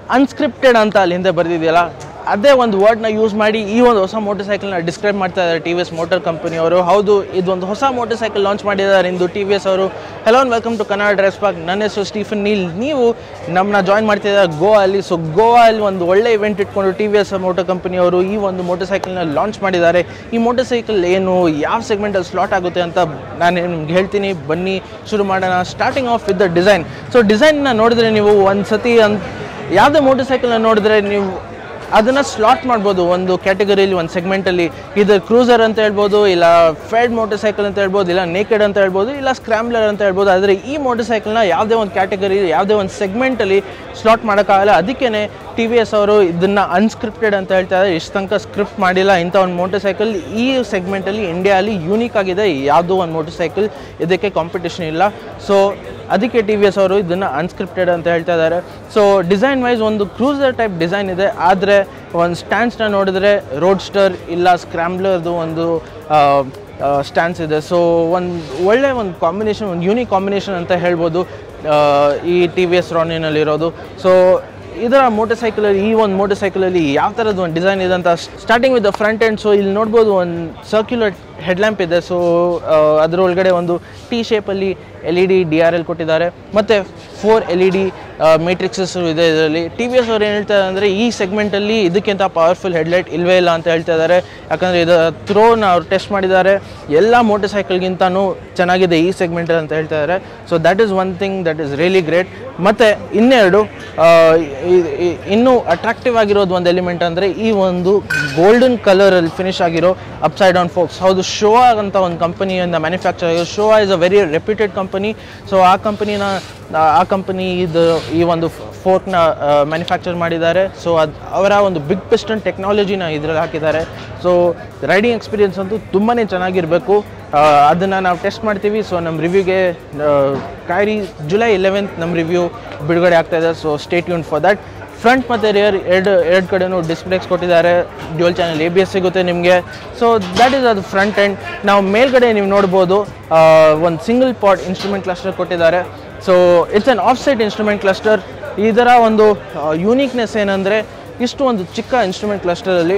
unscripted ಅಂತ ಅಲ್ಲಿ ಹಿಂದೆ ಬರೆದಿದೆಯಲ್ಲ ಅದೇ ಒಂದು ವರ್ಡ್ನ ಯೂಸ್ ಮಾಡಿ ಈ ಒಂದು ಹೊಸ ಮೋಟರ್ ಸೈಕಲ್ನ ಡಿಸ್ಕ್ರೈಬ್ ಮಾಡ್ತಾ ಇದ್ದಾರೆ ಟಿ ವಿ ಎಸ್ ಮೋಟರ್ ಕಂಪನಿಯವರು ಹೌದು ಇದೊಂದು ಹೊಸ ಮೋಟರ್ ಸೈಕಲ್ ಲಾಂಚ್ ಮಾಡಿದ್ದಾರೆ ಇಂದು ಟಿ ವಿ ಎಸ್ ಅವರು hello and welcome to Kannada drive spark ನನ್ನ ಹೆಸರು ಸ್ಟೀಫನ್ ನೀಲ್ ನೀವು ನಮ್ಮನ್ನ ಜಾಯ್ನ್ ಮಾಡ್ತಿದ್ದಾರೆ ಗೋವಾ ಅಲ್ಲಿ ಸೊ ಗೋವಾ ಅಲ್ಲಿ ಒಂದು ಒಳ್ಳೆ ಇವೆಂಟ್ ಇಟ್ಕೊಂಡು ಟಿ ವಿ ಎಸ್ ಮೋಟರ್ ಕಂಪನಿಯವರು ಈ ಒಂದು ಮೋಟರ್ ಸೈಕಲ್ನ ಲಾಂಚ್ ಮಾಡಿದ್ದಾರೆ ಈ ಮೋಟರ್ ಸೈಕಲ್ ಏನು ಯಾವ ಸೆಗ್ಮೆಂಟಲ್ಲಿ ಸ್ಲಾಟ್ ಆಗುತ್ತೆ ಅಂತ ನಾನು ನಿಮ್ಗೆ ಹೇಳ್ತೀನಿ ಬನ್ನಿ ಶುರು ಮಾಡೋಣ starting off with the design so ಡಿಸೈನ್ನ ನೋಡಿದ್ರೆ ನೀವು ಒಂದು ಸತಿ ಅನ್ ಯಾವುದೇ ಮೋಟರ್ ಸೈಕಲ್ನ ನೋಡಿದ್ರೆ ನೀವು ಅದನ್ನು ಸ್ಲಾಟ್ ಮಾಡ್ಬೋದು ಒಂದು ಕ್ಯಾಟಗರಿಲಿ ಒಂದು ಸೆಗ್ಮೆಂಟಲ್ಲಿ ಇದು ಕ್ರೂಸರ್ ಅಂತ ಹೇಳ್ಬೋದು ಇಲ್ಲ ಫೆಡ್ ಮೋಟರ್ ಸೈಕಲ್ ಅಂತ ಹೇಳ್ಬೋದು ಇಲ್ಲ ನೇಕೆಡ್ ಅಂತ ಹೇಳ್ಬೋದು ಇಲ್ಲ ಸ್ಕ್ರಾಮ್ಲರ್ ಅಂತ ಹೇಳ್ಬೋದು ಆದರೆ ಈ ಮೋಟರ್ ಸೈಕಲ್ನ ಯಾವುದೇ ಒಂದು ಕ್ಯಾಟಗರಿ ಯಾವುದೇ ಒಂದು ಸೆಗ್ಮೆಂಟಲ್ಲಿ ಸ್ಲಾಟ್ ಮಾಡೋಕ್ಕಾಗಲ್ಲ ಅದಕ್ಕೇ ಟಿ ವಿ ಎಸ್ ಅವರು ಇದನ್ನು ಅನ್ಸ್ಕ್ರಿಪ್ಟೆಡ್ ಅಂತ ಹೇಳ್ತಾ ಇದ್ದಾರೆ ಇಷ್ಟು ತನಕ ಸ್ಕ್ರಿಪ್ಟ್ ಮಾಡಿಲ್ಲ ಇಂಥ ಒಂದು ಮೋಟರ್ ಸೈಕಲ್ ಈ ಸೆಗ್ಮೆಂಟಲ್ಲಿ ಇಂಡಿಯಾಲಿ ಯೂನಿಕ್ ಆಗಿದೆ ಯಾವುದೋ ಒಂದು ಮೋಟರ್ ಸೈಕಲ್ ಇದಕ್ಕೆ ಕಾಂಪಿಟೇಷನ್ ಇಲ್ಲ ಸೊ ಅದಕ್ಕೆ ಟಿ ವಿ ಎಸ್ ಅವರು ಇದನ್ನು ಅನ್ಸ್ಕ್ರಿಪ್ಟೆಡ್ ಅಂತ ಹೇಳ್ತಾ ಇದ್ದಾರೆ ಸೊ ಡಿಸೈನ್ ವೈಸ್ ಒಂದು ಕ್ರೂಸರ್ ಟೈಪ್ ಡಿಸೈನ್ ಇದೆ ಆದರೆ ಒಂದು ಸ್ಟ್ಯಾಂಡ್ಸ್ನ ನೋಡಿದ್ರೆ ರೋಡ್ಸ್ಟರ್ ಇಲ್ಲ ಸ್ಕ್ರಾಮ್ಲರ್ದು ಒಂದು ಸ್ಟ್ಯಾಂಡ್ಸ್ ಇದೆ ಸೊ ಒಂದು ಒಳ್ಳೆ ಒಂದು ಕಾಂಬಿನೇಷನ್ ಒಂದು ಯೂನಿಕ್ ಕಾಂಬಿನೇಷನ್ ಅಂತ ಹೇಳ್ಬೋದು ಆ, ಈ ಟಿ ವಿ ಎಸ್ ರಾನಿನಲ್ಲಿರೋದು ಸೊ ಇದರ ಮೋಟರ್ ಸೈಕಲಲ್ಲಿ ಈ ಒಂದು ಮೋಟರ್ ಸೈಕಲಲ್ಲಿ ಯಾವ ಥರದ್ದು ಒಂದು ಡಿಸೈನ್ ಇದೆ ಅಂತ starting with the front end so ಇಲ್ಲಿ ನೋಡ್ಬೋದು ಒಂದು ಸರ್ಕ್ಯುಲರ್ ಹೆಡ್ಲ್ಯಾಂಪ್ ಇದೆ ಸೊ ಅದರೊಳಗಡೆ ಒಂದು ಟಿ ಶೇಪಲ್ಲಿ L E D D R L ಕೊಟ್ಟಿದ್ದಾರೆ ಮತ್ತು four L E D matrixes ಇದೆ ಇದರಲ್ಲಿ ಟಿ ವಿ ಎಸ್ ಅವ್ರು ಏನು ಹೇಳ್ತಾರೆ ಅಂದರೆ ಈ ಸೆಗ್ಮೆಂಟಲ್ಲಿ ಇದಕ್ಕಿಂತ ಪವರ್ಫುಲ್ ಹೆಡ್ಲೈಟ್ ಇಲ್ವೇ ಇಲ್ಲ ಅಂತ ಹೇಳ್ತಾ ಇದ್ದಾರೆ ಯಾಕಂದರೆ ಇದು ಥ್ರೋನ ಅವ್ರು ಟೆಸ್ಟ್ ಮಾಡಿದ್ದಾರೆ ಎಲ್ಲ ಮೋಟರ್ ಸೈಕಲ್ಗಿಂತನೂ ಚೆನ್ನಾಗಿದೆ ಈ ಸೆಗ್ಮೆಂಟ್ ಅಂತ ಹೇಳ್ತಾ ಇದ್ದಾರೆ so that is one thing that is really great ಮತ್ತು ಇನ್ನೆರಡು ಆ, ಇ- ಇ- ಇನ್ನೂ ಅಟ್ರಾಕ್ಟಿವ್ ಆಗಿರೋದು ಒಂದು ಎಲಿಮೆಂಟ್ ಅಂದರೆ ಈ ಒಂದು ಗೋಲ್ಡನ್ ಕಲರಲ್ಲಿ ಫಿನಿಶ್ ಆಗಿರೋ ಅಪ್ಸೈಡ್ ಡೌನ್ ಫೋಕ್ಸ್ ಹೌದು ಶೋ ಅಂತ ಒಂದು ಕಂಪನಿಯಿಂದ ಮ್ಯಾನುಫ್ಯಾಕ್ಚರ್ ಆಗಿರೋ Showa is a very reputed company so ಆ ಕಂಪನಿನ ಆ ಕಂಪನಿ ಇದು ಈ ಒಂದು ಫೋರ್ಕ್ನ ಮ್ಯಾನುಫ್ಯಾಕ್ಚರ್ ಮಾಡಿದ್ದಾರೆ ಸೊ ಅದು ಅವರ ಒಂದು ಬಿಗ್ ಪಿಸ್ಟನ್ ಟೆಕ್ನಾಲಜಿನ ಇದ್ರಲ್ಲಿ ಹಾಕಿದ್ದಾರೆ ಸೊ ರೈಡಿಂಗ್ ಎಕ್ಸ್ಪೀರಿಯನ್ಸ್ ಅಂತೂ ತುಂಬಾ ಚೆನ್ನಾಗಿರಬೇಕು ಅದನ್ನು ನಾವು ಟೆಸ್ಟ್ ಮಾಡ್ತೀವಿ ಸೊ ನಮ್ಮ ರಿವ್ಯೂಗೆ ಕಾಯ್ರಿ ಜುಲೈ ಇಲೆವೆಂತ್ ನಮ್ಮ ರಿವ್ಯೂ ಬಿಡುಗಡೆ ಆಗ್ತಾ ಇದೆ ಸೊ ಸ್ಟೇಟ್ ಯೂನ್ ಫಾರ್ ದ್ಯಾಟ್ ಫ್ರಂಟ್ ಮತ್ತು ರಿಯರ್ ಎರಡು ಎರಡು ಕಡೆನೂ ಡಿಸ್ಪ್ಲೇಸ್ ಕೊಟ್ಟಿದ್ದಾರೆ dual channel A B S ಸಿಗುತ್ತೆ ನಿಮಗೆ ಸೊ ದ್ಯಾಟ್ ಈಸ್ ಅದು ಫ್ರಂಟ್ ಎಂಡ್ ನಾವು ಮೇಲ್ಗಡೆ ನೀವು ನೋಡ್ಬೋದು ಒಂದು ಸಿಂಗಲ್ ಪಾಟ್ ಇನ್ಸ್ಟ್ರೂಮೆಂಟ್ ಕ್ಲಸ್ಟರ್ ಕೊಟ್ಟಿದ್ದಾರೆ so it's an off side instrument cluster ಇದರ ಒಂದು ಯೂನಿಕ್ನೆಸ್ ಏನಂದರೆ ಇಷ್ಟು ಒಂದು ಚಿಕ್ಕ ಇನ್ಸ್ಟ್ರೂಮೆಂಟ್ ಕ್ಲಸ್ಟರಲ್ಲಿ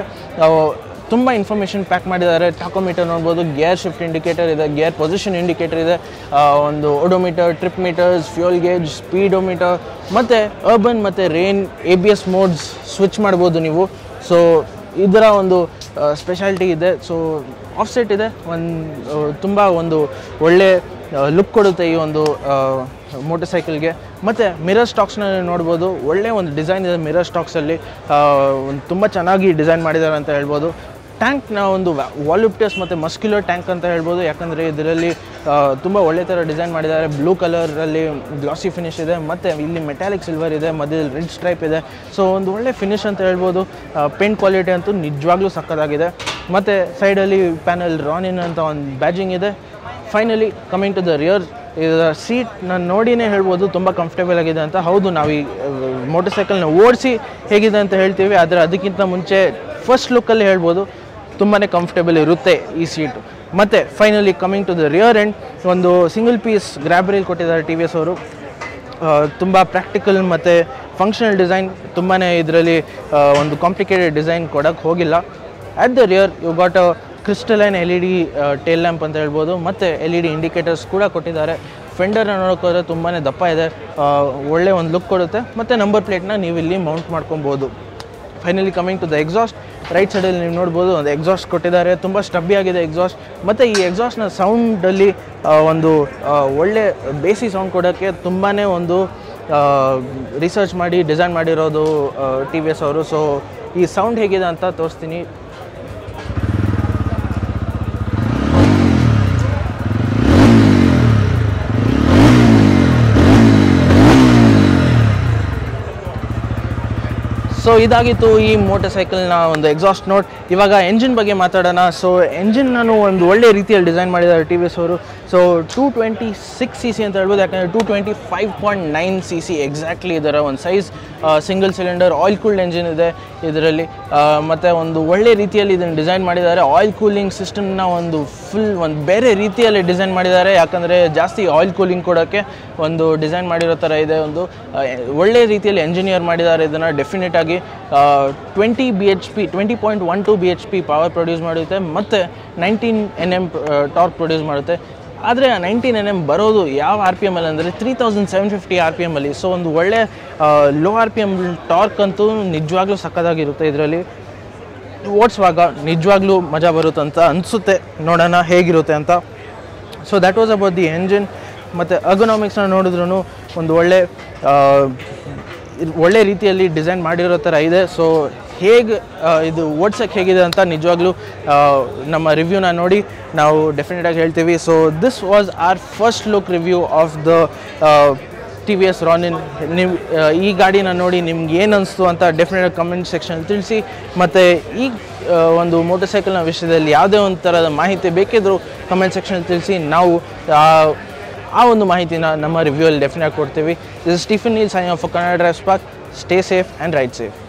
ತುಂಬ ಇನ್ಫಾರ್ಮೇಷನ್ ಪ್ಯಾಕ್ ಮಾಡಿದ್ದಾರೆ ಟಾಕೋಮೀಟರ್ ನೋಡ್ಬೋದು ಗೇರ್ ಶಿಫ್ಟ್ ಇಂಡಿಕೇಟರ್ ಇದೆ ಗೇರ್ ಪೊಸಿಷನ್ ಇಂಡಿಕೇಟರ್ ಇದೆ ಆ, ಒಂದು odometer trip meters fuel gauge speedometer ಮತ್ತು ಅರ್ಬನ್ ಮತ್ತು rain A B S modes switch ಮಾಡ್ಬೋದು ನೀವು ಸೊ ಇದರ ಒಂದು ಸ್ಪೆಷಾಲಿಟಿ ಇದೆ ಸೊ ಆಫ್ಸೆಟ್ ಇದೆ ಒಂದು ತುಂಬ ಒಂದು ಒಳ್ಳೆ ಲುಕ್ ಕೊಡುತ್ತೆ ಈ ಒಂದು ಮೋಟರ್ ಸೈಕಲ್ಗೆ ಮತ್ತು ಮಿರರ್ ಸ್ಟಾಕ್ಸ್ನ ನೋಡ್ಬೋದು ಒಳ್ಳೆ ಒಂದು ಡಿಸೈನ್ ಇದೆ ಮಿರರ್ ಸ್ಟಾಕ್ಸಲ್ಲಿ ಒಂದು ತುಂಬ ಚೆನ್ನಾಗಿ ಡಿಸೈನ್ ಮಾಡಿದ್ದಾರೆ ಅಂತ ಹೇಳ್ಬೋದು ಟ್ಯಾಂಕ್ನ ಒಂದು ವಾಲ್ಯೂಪ್ಟಸ್ ಮತ್ತು ಮಸ್ಕ್ಯುಲರ್ ಟ್ಯಾಂಕ್ ಅಂತ ಹೇಳ್ಬೋದು ಯಾಕಂದರೆ ಇದರಲ್ಲಿ ತುಂಬ ಒಳ್ಳೆ ಥರ ಡಿಸೈನ್ ಮಾಡಿದ್ದಾರೆ ಬ್ಲೂ ಕಲರಲ್ಲಿ ಗ್ಲಾಸಿ ಫಿನಿಶ್ ಇದೆ ಮತ್ತು ಇಲ್ಲಿ ಮೆಟಾಲಿಕ್ ಸಿಲ್ವರ್ ಇದೆ ಮಧ್ಯದಲ್ಲಿ ರೆಡ್ ಸ್ಟ್ರೈಪ್ ಇದೆ ಸೊ ಒಂದು ಒಳ್ಳೆ ಫಿನಿಶ್ ಅಂತ ಹೇಳ್ಬೋದು ಪೇಂಟ್ ಕ್ವಾಲಿಟಿ ಅಂತೂ ನಿಜವಾಗ್ಲೂ ಸಕ್ಕತ್ತಾಗಿದೆ ಮತ್ತು ಸೈಡಲ್ಲಿ ಪ್ಯಾನಲ್ ರಾನಿನ್ ಅಂತ ಒಂದು ಬ್ಯಾಜಿಂಗ್ ಇದೆ finally coming to the rear ಇದರ ಸೀಟ್ ನಾನು ನೋಡಿನೇ ಹೇಳ್ಬೋದು ತುಂಬ ಕಂಫರ್ಟೇಬಲ್ ಆಗಿದೆ ಅಂತ ಹೌದು ನಾವು ಈ ಮೋಟರ್ ಸೈಕಲ್ನ ಓಡಿಸಿ ಹೇಗಿದೆ ಅಂತ ಹೇಳ್ತೀವಿ ಆದರೆ ಅದಕ್ಕಿಂತ ಮುಂಚೆ ಫಸ್ಟ್ ಲುಕ್ಕಲ್ಲಿ ಹೇಳ್ಬೋದು ತುಂಬಾ ಕಂಫರ್ಟೇಬಲ್ ಇರುತ್ತೆ ಈ ಸೀಟು ಮತ್ತು finally coming to the rear end ಒಂದು ಸಿಂಗಲ್ ಪೀಸ್ ಗ್ರ್ಯಾಬ್ರಿಲ್ ಕೊಟ್ಟಿದ್ದಾರೆ ಟಿ ವಿ ಎಸ್ ಅವರು ತುಂಬ ಪ್ರಾಕ್ಟಿಕಲ್ ಮತ್ತು ಫಂಕ್ಷನಲ್ ಡಿಸೈನ್ ತುಂಬಾ ಇದರಲ್ಲಿ ಒಂದು ಕಾಂಪ್ಲಿಕೇಟೆಡ್ ಡಿಸೈನ್ ಕೊಡೋಕ್ಕೆ ಹೋಗಿಲ್ಲ at the rear you got a crystalline L E D tail lamp ಅಂತ ಹೇಳ್ಬೋದು ಮತ್ತು ಎಲ್ ಇ ಡಿ ಇಂಡಿಕೇಟರ್ಸ್ ಕೂಡ ಕೊಟ್ಟಿದ್ದಾರೆ ಫೆಂಡರ್ನ ನೋಡೋಕ್ಕೋದ್ರೆ ತುಂಬಾ ದಪ್ಪ ಇದೆ ಆ, ಒಳ್ಳೆ ಒಂದು ಲುಕ್ ಕೊಡುತ್ತೆ ಮತ್ತು ನಂಬರ್ ಪ್ಲೇಟ್ನ ನೀವು ಇಲ್ಲಿ ಮೌಂಟ್ ಮಾಡ್ಕೊಬೋದು finally coming to the exhaust right ಸೈಡಲ್ಲಿ ನೀವು ನೋಡ್ಬೋದು ಒಂದು ಎಕ್ಸಾಸ್ಟ್ ಕೊಟ್ಟಿದ್ದಾರೆ ತುಂಬ ಸ್ಟಬ್ಬಿ ಆಗಿದೆ ಎಕ್ಸಾಸ್ಟ್ ಮತ್ತು ಈ ಎಕ್ಸಾಸ್ಟ್ನ ಸೌಂಡಲ್ಲಿ ಒಂದು ಆ, ಒಳ್ಳೆ ಬೇಸಿ ಸೌಂಡ್ ಕೊಡೋಕ್ಕೆ ತುಂಬಾ ಒಂದು ರಿಸರ್ಚ್ ಮಾಡಿ ಡಿಸೈನ್ ಮಾಡಿರೋದು ಟಿ ವಿ ಎಸ್ ಅವರು ಸೊ ಈ ಸೌಂಡ್ ಹೇಗಿದೆ ಅಂತ ತೋರಿಸ್ತೀನಿ ಸೊ ಇದಾಗಿತ್ತು ಈ ಮೋಟರ್ ಸೈಕಲ್ನ ಒಂದು ಎಕ್ಸಾಸ್ಟ್ ನೋಟ್ ಇವಾಗ ಎಂಜಿನ್ ಬಗ್ಗೆ ಮಾತಾಡೋಣ ಸೊ ಎಂಜಿನ್ ನಾನು ಒಂದು ಒಳ್ಳೆ ರೀತಿಯಲ್ಲಿ ಡಿಸೈನ್ ಮಾಡಿದ್ದಾರೆ ಟಿ ವಿ ಎಸ್ ಅವರು so two twenty six C C ಅಂತ ಹೇಳ್ಬೋದು ಯಾಕಂದರೆ two twenty five point nine C C exactly ಇದರ ಒಂದು size single cylinder oil cooled engine ಇದೆ ಇದರಲ್ಲಿ ಮತ್ತು ಒಂದು ಒಳ್ಳೆ ರೀತಿಯಲ್ಲಿ ಇದನ್ನು ಡಿಸೈನ್ ಮಾಡಿದ್ದಾರೆ ಆಯಿಲ್ ಕೂಲಿಂಗ್ ಸಿಸ್ಟಮ್ನ ಒಂದು ಫುಲ್ ಒಂದು ಬೇರೆ ರೀತಿಯಲ್ಲಿ ಡಿಸೈನ್ ಮಾಡಿದ್ದಾರೆ ಯಾಕಂದರೆ ಜಾಸ್ತಿ ಆಯಿಲ್ ಕೂಲಿಂಗ್ ಕೊಡೋಕ್ಕೆ ಒಂದು ಡಿಸೈನ್ ಮಾಡಿರೋ ಥರ ಇದೆ ಒಂದು ಆ, ಒಳ್ಳೆ ರೀತಿಯಲ್ಲಿ ಎಂಜಿನಿಯರ್ ಮಾಡಿದ್ದಾರೆ ಇದನ್ನು ಡೆಫಿನೆಟ್ ಆಗಿ twenty B H P twenty point one two B H P power produce ಮಾಡುತ್ತೆ ಮತ್ತು nineteen N M torque produce ಮಾಡುತ್ತೆ ಆದರೆ ಆ ನೈನ್ಟೀನ್ ಎನ್ ಎಮ್ ಬರೋದು ಯಾವ ಆರ್ ಪಿ ಎಮ್ ಅಲ್ಲಿ ಅಂದರೆ three thousand seven fifty R P ಎಮ್ಮಲ್ಲಿ ಸೊ ಒಂದು ಒಳ್ಳೆ low R P M torque ಅಂತೂ ನಿಜವಾಗ್ಲೂ ಸಕ್ಕದಾಗಿರುತ್ತೆ ಇದರಲ್ಲಿ ಓಡಿಸುವಾಗ ನಿಜವಾಗ್ಲೂ ಮಜಾ ಬರುತ್ತಂತ ಅನಿಸುತ್ತೆ ನೋಡೋಣ ಹೇಗಿರುತ್ತೆ ಅಂತ so that was about the engine ಮತ್ತು ಅರ್ಗೊನಾಮಿಕ್ಸ್ನ ನೋಡಿದ್ರೂ ಒಂದು ಒಳ್ಳೆ ಆ, ಇದ್- ಒಳ್ಳೆ ರೀತಿಯಲ್ಲಿ ಡಿಸೈನ್ ಮಾಡಿರೋ ಥರ ಇದೆ ಸೊ ಹೇಗೆ ಇದು ಓಡ್ಸೋಕ್ಕೆ ಹೇಗಿದೆ ಅಂತ ನಿಜವಾಗ್ಲೂ ಆ, ನಮ್ಮ ರಿವ್ಯೂನ ನೋಡಿ ನಾವು ಡೆಫಿನೆಟಾಗಿ ಹೇಳ್ತೀವಿ so this was our first look review of the T V S Ronin ನೀವು ಈ ಗಾಡಿನ ನೋಡಿ ನಿಮ್ಗೆ ಏನು ಅನಿಸ್ತು ಅಂತ ಡೆಫಿನೆಟ್ ಕಮೆಂಟ್ ಸೆಕ್ಷನ್ ತಿಳಿಸಿ ಮತ್ತು ಈ ಆ, ಒಂದು ಮೋಟರ್ ಸೈಕಲ್ನ ವಿಷಯದಲ್ಲಿ ಯಾವುದೇ ಒಂದು ಥರದ ಮಾಹಿತಿ ಬೇಕಿದ್ದರೂ ಕಮೆಂಟ್ ಸೆಕ್ಷನ್ ತಿಳಿಸಿ ನಾವು ಆ, ಆ ಒಂದು ಮಾಹಿತಿನ ನಮ್ಮ ರಿವ್ಯೂಯಲ್ಲಿ ಡೆಫಿನೆಟ್ ಕೊಡ್ತೀವಿ this Stephen Neil sign off Kannada drive spark stay safe and ride safe